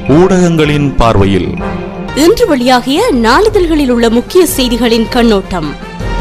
ஊடகங்களின் பார்வையில் இன்று வெளியாகிய நாளிதழ்களில் உள்ள முக்கிய செய்திகளின் கண்ணோட்டம்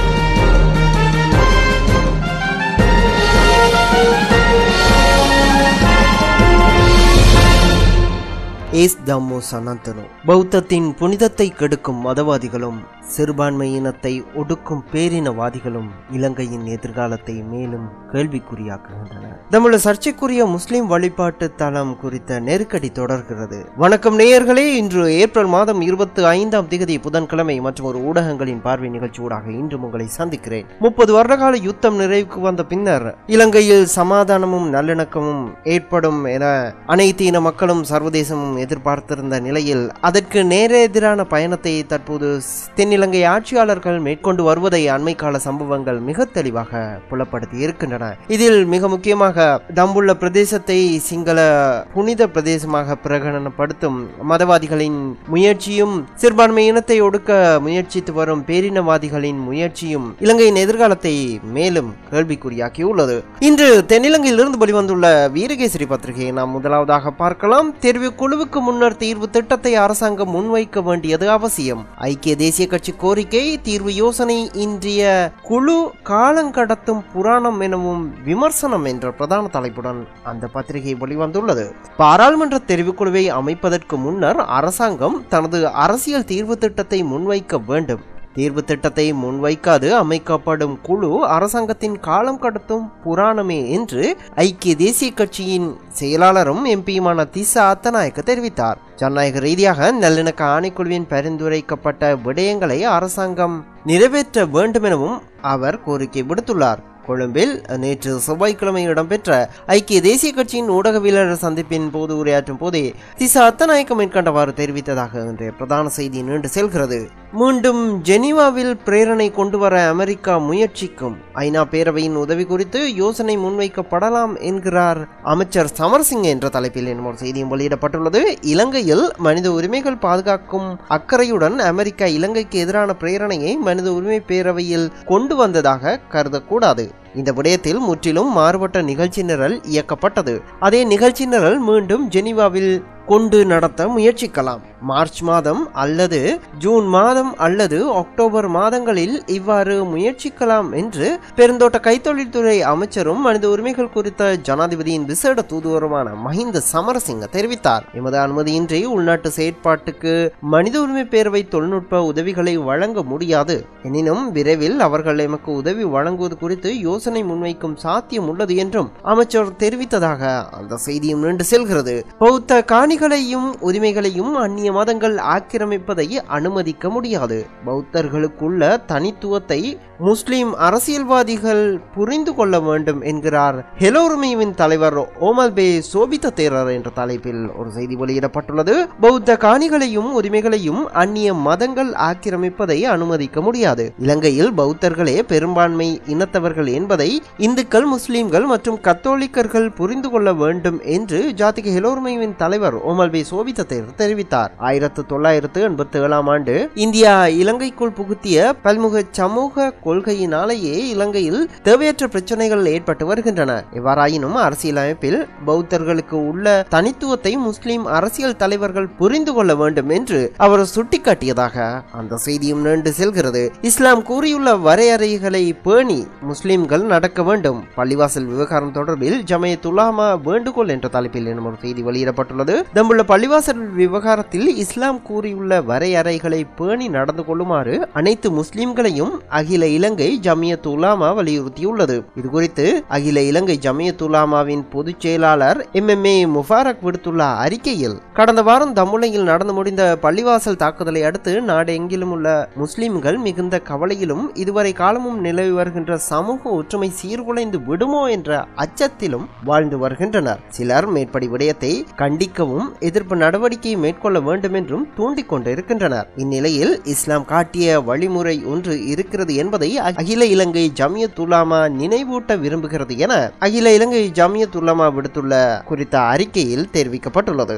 ஏஸ் தம்மோ சனாந்தனோ பௌத்தத்தின் புனிதத்தை கெடுக்கும் மதவாதிகளும் சிறுபான்மையினத்தை ஒடுக்கும் பேரினவாதிகளும் இலங்கையின் எதிர்காலத்தை மேலும் கேள்விக்குறியாக்குகின்றன தமிழ் சர்ச்சைக்குரிய முஸ்லிம் வழிபாட்டு தளம் குறித்த நெருக்கடி தொடர்கிறது வணக்கம் நேயர்களே இன்று ஏப்ரல் மாதம் இருபத்தி ஐந்தாம் திகதி புதன்கிழமை மற்றும் ஒரு ஊடகங்களின் பார்வை நிகழ்ச்சியூடாக இன்று உங்களை சந்திக்கிறேன் முப்பது வருடகால யுத்தம் நிறைவுக்கு வந்த பின்னர் இலங்கையில் சமாதானமும் நல்லிணக்கமும் ஏற்படும் என அனைத்து இன மக்களும் சர்வதேசமும் எதிர்பார்த்திருந்த நிலையில் அதற்கு நேரெதிரான பயணத்தை தற்போது தென்னிலங்கை ஆட்சியாளர்கள் மேற்கொண்டு வருவதை அண்மை கால சம்பவங்கள் மிக தெளிவாக புலப்படுத்தி இருக்கின்றன இதில் மிக முக்கியமாக தம்புள்ள பிரதேசத்தை சிங்கள புனித பிரதேசமாக பிரகடனப்படுத்தும் மதவாதிகளின் முயற்சியும் சிறுபான்மை இனத்தை ஒடுக்க முயற்சித்து வரும் பேரினவாதிகளின் முயற்சியும் இலங்கையின் எதிர்காலத்தை மேலும் கேள்விக்குறியாக்கியுள்ளது இன்று தென்னிலங்கையிலிருந்து வெளிவந்துள்ள வீரகேசரி பத்திரிகையை நாம் முதலாவதாக பார்க்கலாம் தெரிவு குழுவுக்கு முன்னர் தீர்வு திட்டத்தை அரசாங்கம் முன்வைக்க வேண்டியது அவசியம் ஐக்கிய தேசிய கட்சி கோரிக்கை தீர்வு யோசனை இன்றைய குழு காலங்கடத்தும் புராணம் எனவும் விமர்சனம் என்ற பிரதான தலைப்புடன் அந்த பத்திரிகை வெளிவந்துள்ளது பாராளுமன்ற தெரிவுக்குழுவை அமைப்பதற்கு முன்னர் அரசாங்கம் தனது அரசியல் தீர்வு திட்டத்தை முன்வைக்க வேண்டும் தீர்வு திட்டத்தை முன்வைக்காது அமைக்கப்படும் குழு அரசாங்கத்தின் காலம் கடத்தும் புராணமே என்று ஐக்கிய தேசிய கட்சியின் செயலாளரும் எம்பியுமான திசா அத்தநாயக்க தெரிவித்தார் ஜனநாயக ரீதியாக நல்லிணக்க ஆணைக்குழுவின் பரிந்துரைக்கப்பட்ட விடயங்களை அரசாங்கம் நிறைவேற்ற வேண்டும் எனவும் அவர் கோரிக்கை விடுத்துள்ளார் கொழும்பில் நேற்று செவ்வாய்க்கிழமை இடம்பெற்ற ஐக்கிய தேசிய கட்சியின் ஊடகவியலாளர் சந்திப்பின் போது உரையாற்றும் போதே திசா அத்தநாயக்கம் மேற்கண்டவாறு தெரிவித்ததாக இன்றைய பிரதான செய்தி நீண்டு செல்கிறது மீண்டும் ஜெனீவாவில் பிரேரணை கொண்டு வர அமெரிக்கா முயற்சிக்கும் ஐநா பேரவையின் உதவி குறித்து யோசனை முன்வைக்கப்படலாம் என்கிறார் அமைச்சர் சமர்சிங் என்ற தலைப்பில் என்னும் ஒரு செய்தியும் வெளியிடப்பட்டுள்ளது இலங்கையில் மனித உரிமைகள் பாதுகாக்கும் அக்கறையுடன் அமெரிக்கா இலங்கைக்கு எதிரான பிரேரணையை மனித உரிமை பேரவையில் கொண்டு வந்ததாக கருதக்கூடாது இந்த விடயத்தில் முற்றிலும் மாறுபட்ட நிகழ்ச்சி நிரல் இயக்கப்பட்டது அதே நிகழ்ச்சி நிரல் மீண்டும் ஜெனீவாவில் கொண்டு நடத்த முயற்சிக்கலாம் மார்ச் மாதம் அல்லது ஜூன் மாதம் அல்லது அக்டோபர் மாதங்களில் இவ்வாறு முயற்சிக்கலாம் என்று பெருந்தோட்ட கைத்தொழில்துறை அமைச்சரும் மனித உரிமைகள் குறித்த ஜனாதிபதியின் விசேட தூதுவருமான மஹிந்த சமரசிங்க தெரிவித்தார் எமது அனுமதியின்றி உள்நாட்டு செயற்பாட்டுக்கு மனித உரிமை பேரவை தொழில்நுட்ப உதவிகளை வழங்க முடியாது எனினும் விரைவில் அவர்கள் எமக்கு உதவி வழங்குவது குறித்து யோசனை முன்வைக்கும் சாத்தியம் உள்ளது என்றும் அமைச்சர் தெரிவித்ததாக அந்த செய்தியும் நின்று செல்கிறது பௌத்த காணிகளையும் உரிமைகளையும் அந்நிய மதங்கள் ஆக்கிரமிப்பதை அனுமதிக்க முடியாது பௌத்தர்களுக்குள்ள தனித்துவத்தை முஸ்லிம் அரசியல்வாதிகள் புரிந்து கொள்ள வேண்டும் என்கிறார் ஹெலோருமியின் தலைவர் ஓமல் பே சோபித தேரர் என்ற தலைப்பில் ஒரு செய்தி வெளியிடப்பட்டுள்ளது பௌத்த காணிகளையும் உரிமைகளையும் அந்நிய மதங்கள் ஆக்கிரமிப்பதை அனுமதிக்க முடியாது இலங்கையில் பௌத்தர்களே பெரும்பான்மை இனத்தவர்கள் என்பதை இந்துக்கள் முஸ்லிம்கள் மற்றும் கத்தோலிக்கர்கள் புரிந்து கொள்ள வேண்டும் என்று ஜாதிக ஹெலோருமையின் தலைவர் ஓமல் பே சோபித தேரர் தெரிவித்தார் ஆயிரத்து தொள்ளாயிரத்து எண்பத்தி ஏழாம் ஆண்டு இந்தியா இலங்கைக்குள் புகுத்திய பல்முக சமூக கொள்கையினாலேயே இலங்கையில் தேவையற்ற பிரச்சனைகள் ஏற்பட்டு வருகின்றன எவ்வாறாயினும் அரசியலமைப்பில் பௌத்தர்களுக்கு உள்ள தனித்துவத்தை முஸ்லிம் அரசியல் தலைவர்கள் புரிந்து கொள்ள வேண்டும் என்று அவர் சுட்டிக்காட்டியதாக அந்த செய்தியும் நீண்டு செல்கிறது இஸ்லாம் கூறியுள்ள வரையறைகளை பேணி முஸ்லிம்கள் நடக்க வேண்டும் பள்ளிவாசல் விவகாரம் தொடர்பில் ஜமயத் உலாமா வேண்டுகோள் என்ற தலைப்பில் எனும் ஒரு செய்தி வெளியிடப்பட்டுள்ளது தம்புள்ள பள்ளிவாசல் விவகாரத்தில் இஸ்லாம் கூறியுள்ள வரையறைகளை பேணி நடந்து கொள்ளுமாறு அனைத்து முஸ்லிம்களையும் அகில இலங்கை ஜமியத் உலாமா வலியுறுத்தியுள்ளது இது குறித்து அகில இலங்கை ஜமியத் உலாமாவின் பொதுச் செயலாளர் எம் எம் ஏ முபாரக் விடுத்துள்ள அறிக்கையில் கடந்த வாரம் தம்முளையில் நடந்து முடிந்த பள்ளிவாசல் தாக்குதலை அடுத்து நாடு எங்கிலும் உள்ள முஸ்லிம்கள் மிகுந்த கவலையிலும் இதுவரை காலமும் நிலவி வருகின்ற சமூக ஒற்றுமை சீர்குலைந்து விடுமோ என்ற அச்சத்திலும் வாழ்ந்து வருகின்றனர் சிலர் மேற்படி விடயத்தை கண்டிக்கவும் எதிர்ப்பு நடவடிக்கை மேற்கொள்ள வேண்டும் என்றும் தூண்டிக் கொண்டிருக்கின்றனர் இந்நிலையில் இஸ்லாம் காட்டிய வழிமுறை ஒன்று இருக்கிறது என்பதை அகில இலங்கை ஜமியத் உலாமா நினைவூட்ட விரும்புகிறது என அகில இலங்கை ஜமியத் உலாமா விடுத்துள்ள குறித்த அறிக்கையில் தெரிவிக்கப்பட்டுள்ளது வட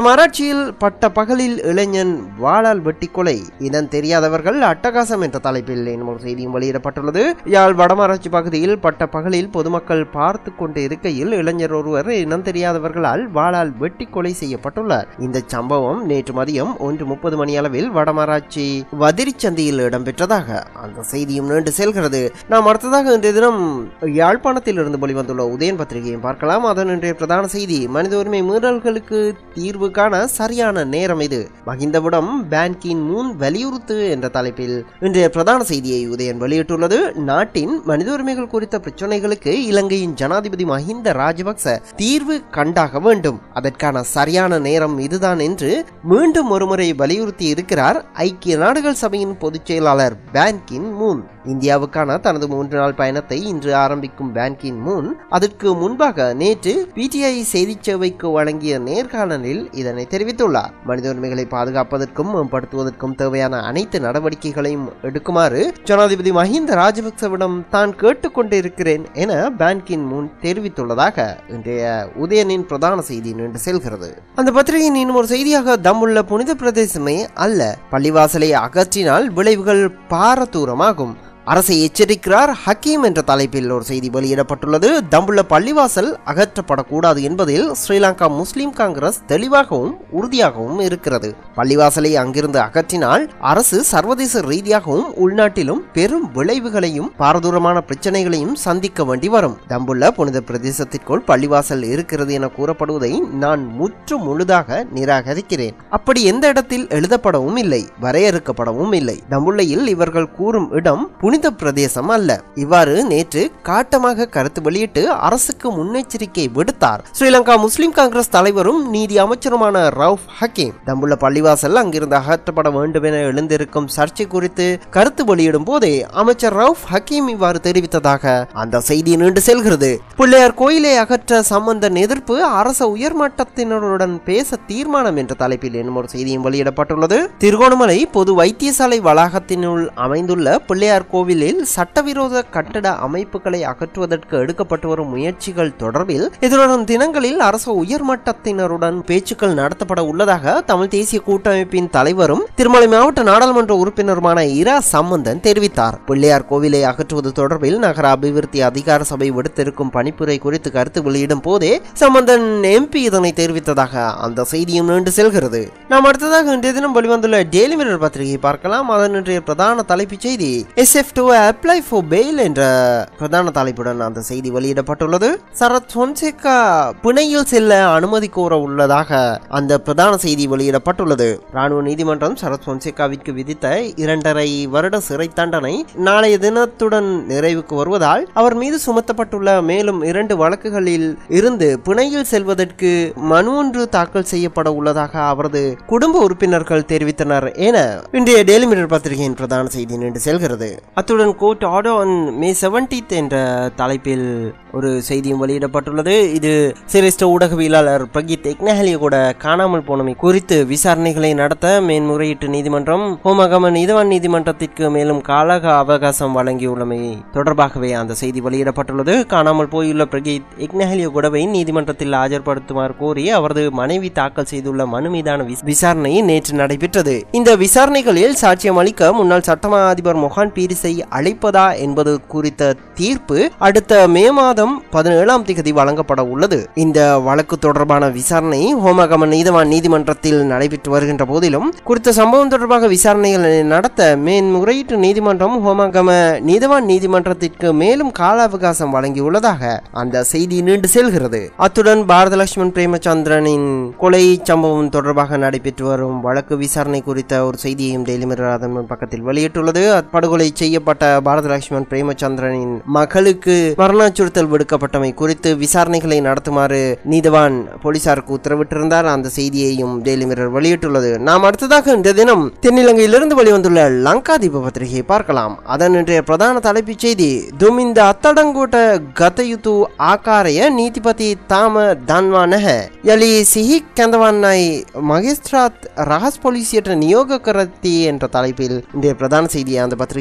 வடமராட்சியில் பட்ட பகலில் இளைஞன் வாளால் வெட்டி கொலை இனம் தெரியாதவர்கள் அட்டகாசம் என்ற தலைப்பில் இன்னும் ஒரு செய்தியும் வெளியிடப்பட்டுள்ளது யாழ் வடமராட்சி பகுதியில் பட்ட பகலில் பொதுமக்கள் பார்த்து கொண்டு இருக்கையில் இளைஞர் ஒருவர் இனம் தெரியாதவர்களால் வாளால் வெட்டி கொலை செய்யப்பட்டுள்ளார் இந்த சம்பவம் நேற்று மதியம் ஒன்று முப்பது மணி அளவில் வடமராட்சி வதிரிச்சந்தையில் இடம்பெற்றதாக அந்த செய்தியும் நீண்டு செல்கிறது நாம் அடுத்ததாக இன்றைய தினம் யாழ்ப்பாணத்தில் இருந்து வெளிவந்துள்ள உதயன் பத்திரிகையும் பார்க்கலாம் அதன் இன்றைய பிரதான செய்தி மனித உரிமை மீறல்களுக்கு தீர்வு காண சரியான நேரம் இது மகிந்தவிடம் பேங்கின் முன் வலியுறுத்து என்ற தலைப்பில் இன்றைய பிரதான செய்தியை உதயன் வெளியிட்டுள்ளது நாட்டின் மனித உரிமைகள் குறித்த பிரச்சனைகளுக்கு இலங்கையின் ஜனாதிபதி மஹிந்த ராஜபக்ச தீர்வு கண்டாக வேண்டும் அதற்கான சரியான நேரம் இதுதான் என்று மீண்டும் ஒருமுறை வலியுறுத்தி இருக்கிறார் ஐக்கிய நாடுகள் சபையின் பொதுச் செயலாளர் பேன்கின் மூன் இந்தியாவுக்கான தனது மூன்று நாள் பயணத்தை இன்று ஆரம்பிக்கும் பேன்கின் மூன் அதற்கு முன்பாக நேற்று பிடிஐ செய்தி சேவைக்கு வழங்கிய நேர்காணலில் இதனை தெரிவித்துள்ளார் மனித உரிமைகளை பாதுகாப்பதற்கும் மேம்படுத்துவதற்கும் தேவையான அனைத்து நடவடிக்கைகளையும் எடுக்குமாறு ஜனாதிபதி மஹிந்த ராஜபக்சவிடம் தான் கேட்டுக்கொண்டிருக்கிறேன் என பேன்கின் மூன் தெரிவித்துள்ளதாக இன்றைய உதயனின் பிரதான செய்தி நின்று செல்கிறது அந்த பத்திரிகையின் இன்னும் ஒரு செய்தியாக தம்முள்ள புனித பிரதேசமே அல்ல பள்ளிவாசலை அகற்றினால் விளைவுகள் பாரதூரமாகும் அரசை எச்சரிக்கிறார் ஹக்கீம் என்ற தலைப்பில் ஒரு செய்தி வெளியிடப்பட்டுள்ளது தம்புள்ள பள்ளிவாசல் அகற்றப்படக்கூடாது என்பதில் ஸ்ரீலங்கா முஸ்லிம் காங்கிரஸ் தெளிவாகவும் உறுதியாகவும் இருக்கிறது பள்ளிவாசலை அங்கிருந்து அகற்றினால் அரசு சர்வதேச ரீதியாகவும் உள்நாட்டிலும் பெரும் விளைவுகளையும் பாரதூரமான பிரச்சனைகளையும் சந்திக்க வேண்டி வரும் தம்புள்ள புனித பிரதேசத்திற்குள் பள்ளிவாசல் இருக்கிறது என கூறப்படுவதை நான் முற்று முழுதாக நிராகரிக்கிறேன் அப்படி எந்த இடத்தில் எழுதப்படவும் இல்லை வரையறுக்கப்படவும் இல்லை தம்புள்ளையில் இவர்கள் கூறும் இடம் புனித பிரதேசம் அல்ல இவ்வாறு நேற்று காட்டமாக கருத்து வெளியிட்டு அரசுக்கு முன்னெச்சரிக்கை விடுத்தார் ஸ்ரீலங்கா முஸ்லிம் காங்கிரஸ் தலைவரும் நீதி அமைச்சருமான ரவுஃப் ஹக்கீம் தம்புள்ள பள்ளிவாசல் அங்கிருந்து அகற்றப்பட வேண்டும் என எழுந்திருக்கும் சர்ச்சை குறித்து கருத்து வெளியிடும் போதே அமைச்சர் ரவுஃப் ஹக்கீம் இவ்வாறு தெரிவித்ததாக அந்த செய்தி நீண்டு செல்கிறது பிள்ளையார் கோயிலை அகற்ற சம்பந்தன் எதிர்ப்பு அரச உயர்மட்டத்தினருடன் பேச தீர்மானம் என்ற தலைப்பில் என்னும் ஒரு செய்தியும் வெளியிடப்பட்டுள்ளது திருகோணமலை பொது வைத்தியசாலை வளாகத்தினுள் அமைந்துள்ள பிள்ளையார் கோவிலில் சட்டவிரோத கட்டட அமைப்புகளை அகற்றுவதற்கு எடுக்கப்பட்டு வரும் முயற்சிகள் தொடர்பில் எதிர்வரும் தினங்களில் அரசு உயர்மட்டத்தினருடன் பேச்சுக்கள் நடத்தப்பட உள்ளதாக தமிழ் தேசிய கூட்டமைப்பின் தலைவரும் திருமலை மாவட்ட நாடாளுமன்ற உறுப்பினருமான இரா சம்பந்தன் தெரிவித்தார் பிள்ளையார் கோவிலை அகற்றுவது தொடர்பில் நகர அபிவிருத்தி அதிகார சபை விடுத்திருக்கும் பணிப்புரை குறித்து கருத்து வெளியிடும் போதே சம்பந்தன் எம்பி இதனை தெரிவித்ததாக அந்த செய்தியும் நீண்டு செல்கிறது நாம் அடுத்ததாக இன்றைய தினம் வெளிவந்துள்ள டெய்லி மிரர் பத்திரிகை பார்க்கலாம் அதன் இன்றைய பிரதான தலைப்புச் செய்தி S F to apply for bail என்ற பிரதான தலைப்புடன் அந்த செய்தி வெளியிடப்பட்டுள்ளது சரத் பொன்சேகா பிணையில் செல்ல அனுமதி கோர உள்ளதாக அந்த பிரதான செய்தி வெளியிடப்பட்டுள்ளது ராணுவ நீதிமன்றம் சரத் பொன்சேகாவிற்கு விதித்த இரண்டரை வருட சிறை தண்டனை நாளைய தினத்துடன் நிறைவுக்கு வருவதால் அவர் மீது சுமத்தப்பட்டுள்ள மேலும் இரண்டு வழக்குகளில் இருந்து பிணையில் செல்வதற்கு மனு ஒன்று தாக்கல் செய்யப்பட உள்ளதாக அவரது குடும்ப உறுப்பினர்கள் தெரிவித்தனர் என இன்றைய டெய்லி மிரர் பத்திரிகையின் பிரதான செய்தி நின்று செல்கிறது அத்துடன் court order on May seventeenth என்ற தலைப்பில் ஒரு செய்தியும் வெளியிடப்பட்டுள்ளது இது சிரேஷ்ட ஊடகவியலாளர் பிரகித் எக்னஹலிய கூட காணாமல் போனமை குறித்து விசாரணைகளை நடத்த மேன்முறையீட்டு நீதிமன்றம் ஹோமகம நீதவான் நீதிமன்றத்திற்கு மேலும் கால அவகாசம் வழங்கியுள்ளமை தொடர்பாகவே அந்த செய்தி வெளியிடப்பட்டுள்ளது காணாமல் போயுள்ள பிரகித் எக்னஹலிய கூடவை நீதிமன்றத்தில் ஆஜர்படுத்துமாறு கோரி அவரது மனைவி தாக்கல் செய்துள்ள மனு மீதான விஸ்- விசாரணை நேற்று நடைபெற்றது இந்த விசாரணைகளில் சாட்சியம் அளிக்க முன்னாள் சட்டமா அதிபர் மொஹான் பீரிஸை அழைப்பதா என்பது குறித்த தீர்ப்பு அடுத்த மே மாதம் பதினேழாம் தேதி வழங்கப்பட உள்ளது இந்த வழக்கு தொடர்பான விசாரணை ஹோமகம நீதவான் நீதிமன்றத்தில் நடைபெற்று வருகின்ற போதிலும் குறித்த சம்பவம் தொடர்பாக விசாரணைகளை நடத்த மேன்முறையீட்டு நீதிமன்றம் ஹோமகம நீதவான் நீதிமன்றத்திற்கு மேலும் கால அவகாசம் வழங்கியுள்ளதாக அந்த செய்தி நீண்டு செல்கிறது அத்துடன் பாரத லட்சுமண் பிரேமச்சந்திரனின் கொலை சம்பவம் தொடர்பாக நடைபெற்று வரும் வழக்கு விசாரணை குறித்த ஒரு செய்தியையும் டெய்லி மிரர் அதன் முன் பக்கத்தில் வெளியிட்டுள்ளது படுகொலை செய்யப்பட்ட பாரத லட்சுமண் பிரேமச்சந்திரனின் மகளுக்கு மரண அச்சுறுத்தல் விடுக்கப்பட்டமை குறித்து விசாரணைகளை நடத்துமாறு நீதவான் போலீசாருக்கு உத்தரவிட்டிருந்தார் அந்த செய்தியையும் டெய்லி மிரர் வெளியிட்டுள்ளது நாம் அடுத்ததாக இந்த தினம் தென்னிலங்கையிலிருந்து வெளிவந்துள்ள லங்காதீப பத்திரிகையை பார்க்கலாம் அதன் இன்றைய பிரதான தலைப்புச் செய்தி துமிந்த අත්තඩංගුවට ගත යුතු ආකාරය නීතිපති තාම දන්වා නැහැ. යළි සිහික් කැඳවන්නයි மகேஸ்திராத் ரஹஸ் போலீசியற்ற நியோக கரத்தி என்ற தலைப்பில் இன்றைய பிரதான செய்தியை அந்த பத்திரிகை வெளியிட்டுள்ளது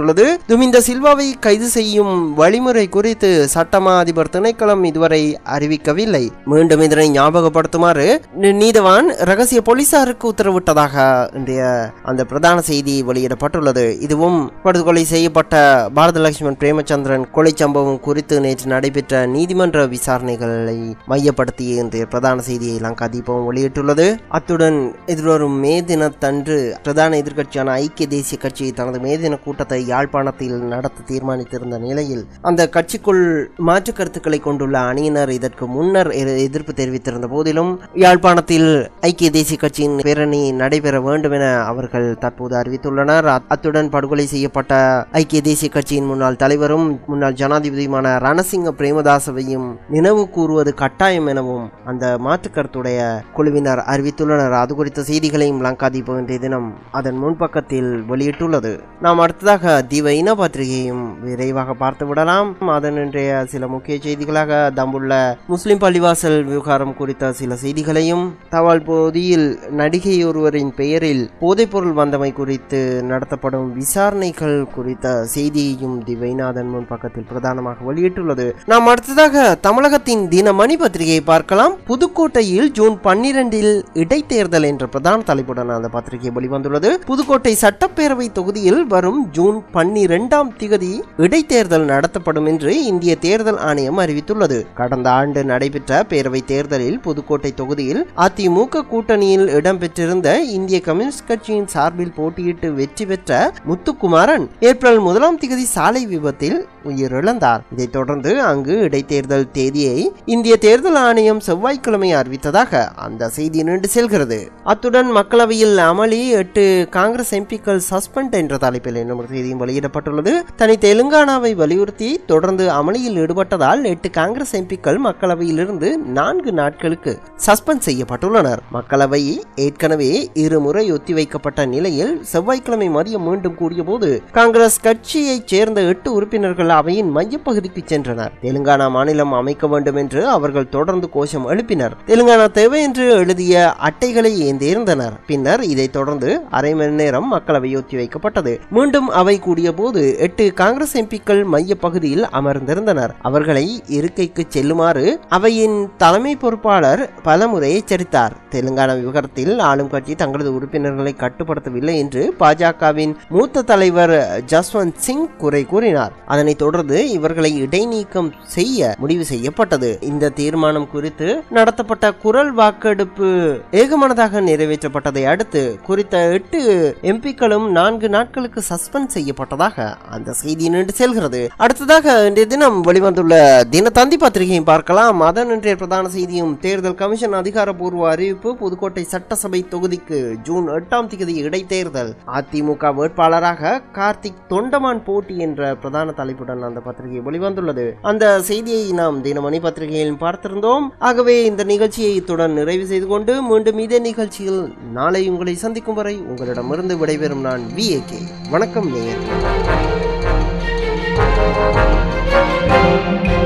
வெளியிட்டுள்ளது துமிந்த சில்வாவை கைது செய்யும் வழிமுறை குறித்து சட்டமா அதிபர் திணைக்களம் இதுவரை அறிவிக்கவில்லை மீண்டும் இதனை ஞாபகப்படுத்துமாறு நி- நீதவான் ரகசிய போலீசாருக்கு உத்தரவிட்டதாக இன்றைய அந்த பிரதான செய்தி வெளியிடப்பட்டுள்ளது இதுவும் படுகொலை செய்யப்பட்ட பாரத லட்சுமண் பிரேமச்சந்திரன் கொலை சம்பவம் குறித்து நேற்று நடைபெற்ற நீதிமன்ற விசாரணைகளை மையப்படுத்தி இன்றைய பிரதான செய்தியை லங்கா தீபம் வெளியிட்டுள்ளது அத்துடன் எதிர்வரும் மே தினத்தன்று பிரதான எதிர்க்கட்சியான ஐக்கிய தேசிய கட்சி தனது மே தின கூட்டத்தை யாழ்ப்பாணத்தில் நடத்த தீர்மானித்திருந்த நிலையில் அந்த கட்சிக்குள் மாற்று கருத்துக்களை கொண்டுள்ள அணியினர் இதற்கு முன்னர் எ- எதிர்ப்பு தெரிவித்திருந்த போதிலும் யாழ்ப்பாணத்தில் ஐக்கிய தேசிய கட்சியின் பேரணி நடைபெற வேண்டும் என அவர்கள் தற்போது அறிவித்துள்ளனர் அத்- அத்துடன் படுகொலை செய்யப்பட்ட ஐக்கிய தேசிய கட்சியின் முன்னாள் தலைவரும் முன்னாள் ஜனாதிபதியுமான ரணசிங்க பிரேமதாசவையும் நினைவு கூறுவது கட்டாயம் எனவும் அந்த மாற்று கருத்துடைய குழுவினர் அறிவித்துள்ளனர் அது குறித்த செய்திகளையும் லங்கா தீபம் இன்றைய தினம் அதன் முன்பக்கத்தில் வெளியிட்டுள்ளது நாம் அடுத்ததாக தீவ இன பத்திரிகையும் விரைவாக பார்த்து விடலாம் அதன் இன்றைய சில முக்கிய செய்திகளாக தம்புள்ள முஸ்லிம் பள்ளிவாசல் விவகாரம் குறித்த சில செய்திகளையும் தபால் பொதியில் நடிகை ஒருவரின் பெயரில் போதைப்பொருள் வந்தமை குறித்து நடத்தப்படும் விசாரணைகள் குறித்த செய்தியையும் திவைநாதன் முன் பக்கத்தில் பிரதானமாக வெளியிட்டுள்ளது நாம் அடுத்ததாக தமிழகத்தின் தினமணி பத்திரிகையை பார்க்கலாம் புதுக்கோட்டையில் ஜூன் பன்னிரண்டில் இடைத்தேர்தல் என்ற பிரதான தலைப்புடன் அந்த பத்திரிகை வெளிவந்துள்ளது புதுக்கோட்டை சட்டப்பேரவை தொகுதியில் வரும் ஜூன் பன்னிரெண்டாம் திகதி இடைத்தேர்தல் நடத்தப்படும் என்று இந்திய தேர்தல் ஆணையம் அறிவித்துள்ளது கடந்த ஆண்டு நடைபெற்ற பேரவை தேர்தலில் புதுக்கோட்டை தொகுதியில் அதிமுக கூட்டணியில் இடம்பெற்றிருந்த இந்திய கம்யூனிஸ்ட் கட்சியின் சார்பில் போட்டியிட்டு வெற்றி பெற்ற முத்துக்குமாரன் ஏப்ரல் முதலாம் திகதி சாலை விபத்தில் உயிரிழந்தார் இதைத் தொடர்ந்து அங்கு இடைத்தேர்தல் தேதியை இந்திய தேர்தல் ஆணையம் செவ்வாய்க்கிழமை அறிவித்ததாக அந்த செய்தி நின்று செல்கிறது அத்துடன் மக்களவையில் அமளி எட்டு காங்கிரஸ் எம்பிக்கள் சஸ்பெண்ட் என்ற தலைப்பில் என்னும் ஒரு செய்தியும் வெளியிடப்பட்டுள்ளது தனி தெலுங்கானாவை வலியுறுத்தி தொடர்ந்து அமளியில் ஈடுபட்டதால் எட்டு காங்கிரஸ் எம்பிக்கள் மக்களவையிலிருந்து நான்கு நாட்களுக்கு சஸ்பெண்ட் செய்யப்பட்டுள்ளனர் மக்களவை ஏற்கனவே இருமுறை ஒத்திவைக்கப்பட்ட நிலையில் செவ்வாய்க்கிழமை மதியம் மீண்டும் கூடியபோது காங்கிரஸ் கட்சியைச் சேர்ந்த எட்டு உறுப்பினர்கள் அவையின் மையப்பகுதிக்கு சென்றனர் தெலுங்கானா மாநிலம் அமைக்க வேண்டும் என்று அவர்கள் தொடர்ந்து கோஷம் எழுப்பினர் தெலுங்கானா தேவை என்று எழுதிய அட்டைகளை ஏந்தியிருந்தனர் பின்னர் இதைத் தொடர்ந்து அரை மணி நேரம் மக்களவை ஒத்திவைக்கப்பட்டது மீண்டும் அவை கூடிய போது எட்டு காங்கிரஸ் எம்பிக்கள் மைய பகுதியில் அமர்ந்திருந்தனர் அவர்களை இருக்கைக்கு செல்லுமாறு அவையின் தலைமை பொறுப்பாளர் பலமுறை எச்சரித்தார் தெலுங்கானா விவகாரத்தில் ஆளும் கட்சி தங்களது உறுப்பினர்களை கட்டுப்படுத்தவில்லை என்று பாஜகவின் மூத்த தலைவர் ஜஸ்வந்த் சிங் குறை கூறினார் அதனைத் தொடர்ந்து இவர்களை இடைநீக்கம் செய்ய முடிவு செய்யப்பட்டது இந்த தீர்மானம் குறித்து நடத்தப்பட்ட குரல் வாக்கெடுப்பு ஏகமனதாக நிறைவேற்றப்பட்டதை அடுத்து குறித்த எட்டு எம்பிக்களும் நான்கு நாட்களுக்கு சஸ்பெண்ட் செய்யப்பட்டதாக அந்த செய்தி நின்று செல்கிறது அடுத்ததாக இன்றைய தினம் வெளிவந்துள்ள தினத்தந்தி பத்திரிகையும் பார்க்கலாம் அதன் இன்றைய பிரதான செய்தியும் தேர்தல் கமிஷன் அதிகாரப்பூர்வ அறிவிப்பு புதுக்கோட்டை சட்டசபை தொகுதிக்கு ஜூன் எட்டாம் தேதி இடைத்தேர்தல் அதிமுக வேட்பாளராக கார்த்திக் தொண்டமான் போட்டி என்ற பிரதான தலைப்புடன் அந்த பத்திரிகை வெளிவந்துள்ளது அந்த செய்தியை நாம் தினமணி பத்திரிகையில் பார்த்திருந்தோம் ஆகவே இந்த நிகழ்ச்சியை இத்துடன் நிறைவு செய்து கொண்டு மீண்டும் இதே நிகழ்ச்சியில் நாளை உங்களை சந்திக்கும் வரை உங்களிடமிருந்து விடைபெறும் நான் வி வணக்கம் நேயர்களே